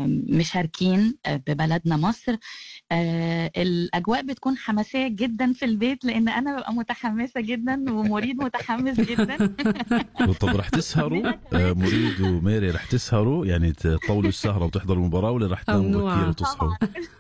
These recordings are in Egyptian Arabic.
مشاركين ببلدنا مصر الاجواء بتكون حماسيه جدا في البيت لان انا ببقى متحمسه جدا ومريد متحمس جدا طب رح تسهروا مريد وميري رح تسهروا يعني تطولوا السهره وتحضروا المباراه ولا رح تناموا بكير وتصحوا؟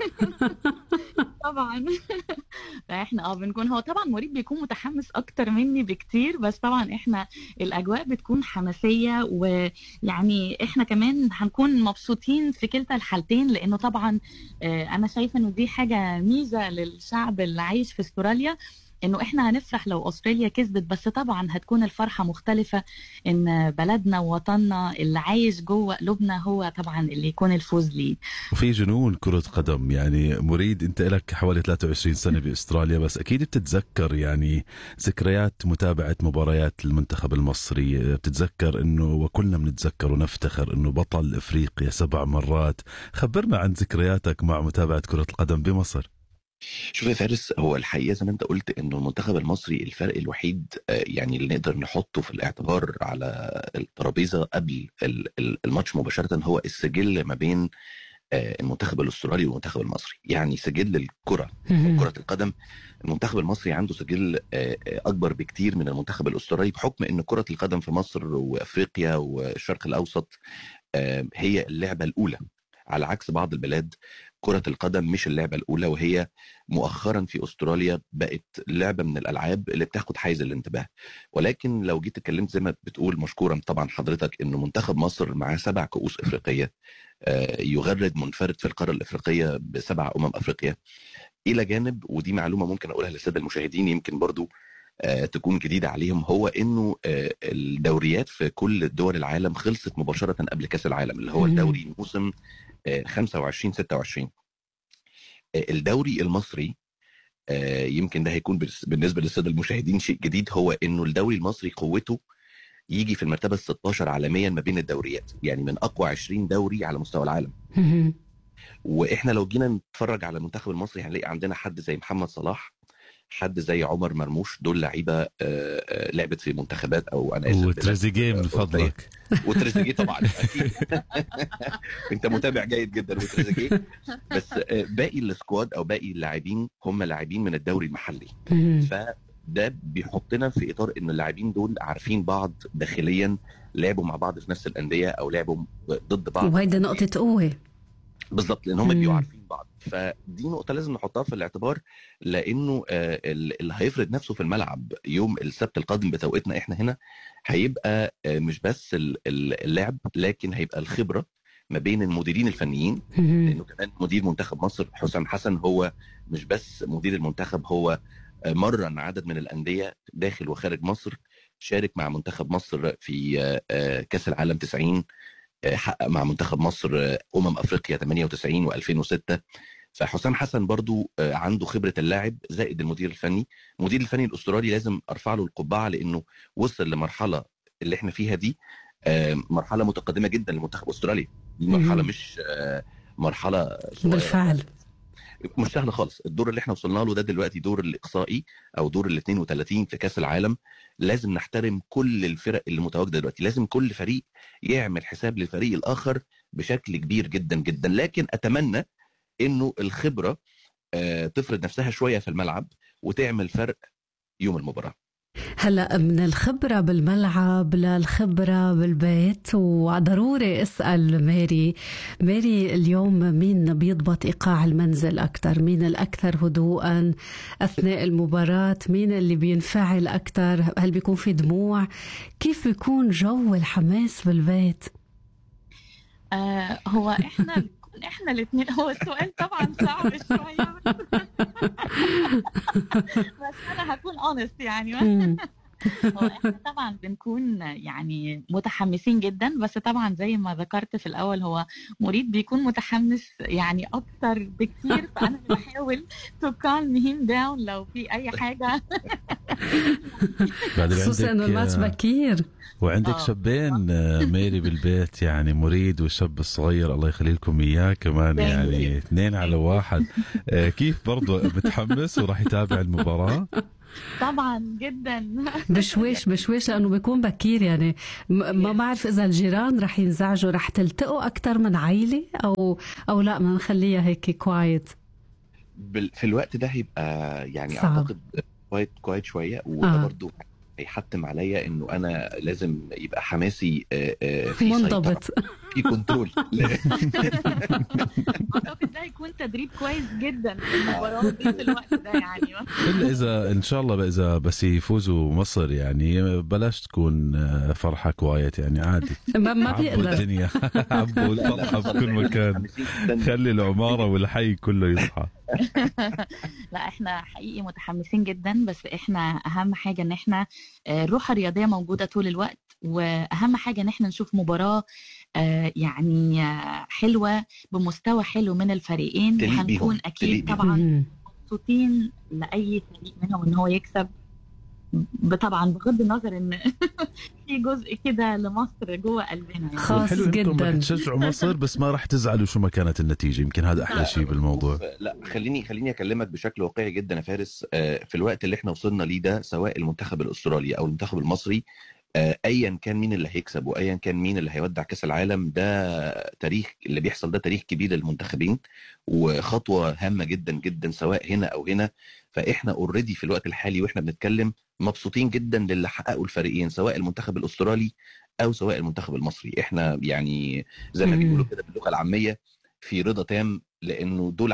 طبعا احنا اه بنكون هو طبعا مريد بيكون متحمس اكتر مني بكتير بس طبعا احنا الاجواء بتكون حماسيه ويعني احنا كمان هنكون مبسوطين في كلتا الحالتين لانه طبعا انا شايفه انه دي حاجه ميزه للشعب اللي عايش في استراليا انه احنا هنفرح لو استراليا كسبت بس طبعا هتكون الفرحه مختلفه ان بلدنا ووطننا اللي عايش جوه قلوبنا هو طبعا اللي يكون الفوز ليه وفي جنون كره قدم يعني مريد انت لك حوالي 23 سنه باستراليا بس اكيد بتتذكر يعني ذكريات متابعه مباريات المنتخب المصري بتتذكر انه وكلنا بنتذكر ونفتخر انه بطل افريقيا سبع مرات خبرنا عن ذكرياتك مع متابعه كره القدم بمصر شوف يا فارس هو الحقيقه زي ما انت قلت انه المنتخب المصري الفرق الوحيد يعني اللي نقدر نحطه في الاعتبار على الترابيزه قبل الماتش مباشره هو السجل ما بين المنتخب الاسترالي والمنتخب المصري يعني سجل الكره كره القدم المنتخب المصري عنده سجل اكبر بكتير من المنتخب الاسترالي بحكم ان كره القدم في مصر وافريقيا والشرق الاوسط هي اللعبه الاولى على عكس بعض البلاد كرة القدم مش اللعبة الأولى وهي مؤخرا في أستراليا بقت لعبة من الألعاب اللي بتاخد حيز الانتباه ولكن لو جيت اتكلمت زي ما بتقول مشكورا طبعا حضرتك إنه منتخب مصر معاه سبع كؤوس إفريقية يغرد منفرد في القارة الإفريقية بسبع أمم أفريقيا إلى جانب ودي معلومة ممكن أقولها للسادة المشاهدين يمكن برضو تكون جديدة عليهم هو انه الدوريات في كل دول العالم خلصت مباشرة قبل كاس العالم اللي هو الدوري موسم 25 26 الدوري المصري يمكن ده هيكون بالنسبة للسادة المشاهدين شيء جديد هو انه الدوري المصري قوته يجي في المرتبة ال 16 عالميا ما بين الدوريات يعني من اقوى 20 دوري على مستوى العالم واحنا لو جينا نتفرج على المنتخب المصري هنلاقي عندنا حد زي محمد صلاح حد زي عمر مرموش دول لعيبه لعبت في منتخبات او انا اسف وتريزيجيه من فضلك وتريزيجيه طبعا اكيد انت متابع جيد جدا وتريزيجيه بس باقي السكواد او باقي اللاعبين هم لاعبين من الدوري المحلي فده بيحطنا في اطار ان اللاعبين دول عارفين بعض داخليا لعبوا مع بعض في نفس الانديه او لعبوا ضد بعض وهيدا نقطه قوه بالظبط لان هم بيبقوا عارفين بعض فدي نقطه لازم نحطها في الاعتبار لانه اللي هيفرض نفسه في الملعب يوم السبت القادم بتوقيتنا احنا هنا هيبقى مش بس اللعب لكن هيبقى الخبره ما بين المديرين الفنيين لانه كمان مدير منتخب مصر حسام حسن هو مش بس مدير المنتخب هو مرن عدد من الانديه داخل وخارج مصر شارك مع منتخب مصر في كاس العالم 90 حقق مع منتخب مصر امم افريقيا 98 و2006 فحسام حسن برضو عنده خبره اللاعب زائد المدير الفني المدير الفني الاسترالي لازم ارفع له القبعه لانه وصل لمرحله اللي احنا فيها دي مرحله متقدمه جدا لمنتخب استراليا دي مرحله مش مرحله بالفعل مش سهله خالص الدور اللي احنا وصلنا له ده دلوقتي دور الاقصائي او دور ال 32 في كاس العالم لازم نحترم كل الفرق اللي متواجده دلوقتي لازم كل فريق يعمل حساب للفريق الاخر بشكل كبير جدا جدا لكن اتمنى انه الخبره تفرض نفسها شويه في الملعب وتعمل فرق يوم المباراه هلا من الخبرة بالملعب للخبرة بالبيت وضروري اسأل ماري ماري اليوم مين بيضبط إيقاع المنزل أكثر مين الأكثر هدوءا أثناء المباراة مين اللي بينفعل أكثر هل بيكون في دموع كيف بيكون جو الحماس بالبيت آه هو احنا احنا الاثنين هو السؤال طبعا صعب شويه بس انا هكون اونست يعني هو احنا طبعا بنكون يعني متحمسين جدا بس طبعا زي ما ذكرت في الاول هو مريد بيكون متحمس يعني اكتر بكتير فانا بحاول تو كالم هيم داون لو في اي حاجه خصوصا انه الماتش بكير وعندك أوه. شابين ميري بالبيت يعني مريد والشاب الصغير الله يخلي لكم اياه كمان يعني اثنين على واحد كيف برضه متحمس وراح يتابع المباراه طبعا جدا بشويش بشويش لانه بيكون بكير يعني م- ما بعرف اذا الجيران رح ينزعجوا رح تلتقوا اكثر من عائله او او لا بدنا نخليها هيك كوايت بال- في الوقت ده هيبقى يعني صعب. اعتقد كويت كويت شويه وده آه. برضو هيحتم عليا انه انا لازم يبقى حماسي آه، آه، في سيطرة، منضبط في كنترول اعتقد ده هيكون تدريب كويس جدا للمباراه دي في الوقت ده يعني الا اذا ان شاء الله اذا بس يفوزوا مصر يعني بلاش تكون آه، فرحه كوايت يعني عادي ما, ما عبوا بيقدر الدنيا عبوا الفرحه بكل مكان متحمسين جداً. خلي العماره والحي كله يصحى لا احنا حقيقي متحمسين جدا بس احنا اهم حاجه ان احنا آه، الروح الرياضيه موجوده طول الوقت واهم حاجه ان احنا نشوف مباراه آه، يعني آه، حلوه بمستوى حلو من الفريقين تليق بيهم، هنكون تليق اكيد بيهم. طبعا مم. مبسوطين لاي فريق منهم ان هو يكسب ب- طبعا بغض النظر ان في جزء كده لمصر جوه قلبنا يعني. خاص والحلو انكم جداً. رح تشجعوا مصر بس ما رح تزعلوا شو ما كانت النتيجه يمكن هذا احلى شيء بالموضوع لا خليني خليني اكلمك بشكل واقعي جدا يا فارس آه، في الوقت اللي احنا وصلنا ليه ده سواء المنتخب الاسترالي او المنتخب المصري آه، ايا كان مين اللي هيكسب وايا كان مين اللي هيودع كاس العالم ده تاريخ اللي بيحصل ده تاريخ كبير للمنتخبين وخطوه هامه جدا جدا سواء هنا او هنا فاحنا اوريدي في الوقت الحالي واحنا بنتكلم مبسوطين جدا للي حققوا الفريقين سواء المنتخب الاسترالي او سواء المنتخب المصري احنا يعني زي ما مم. بيقولوا كده باللغه العاميه في رضا تام لانه دول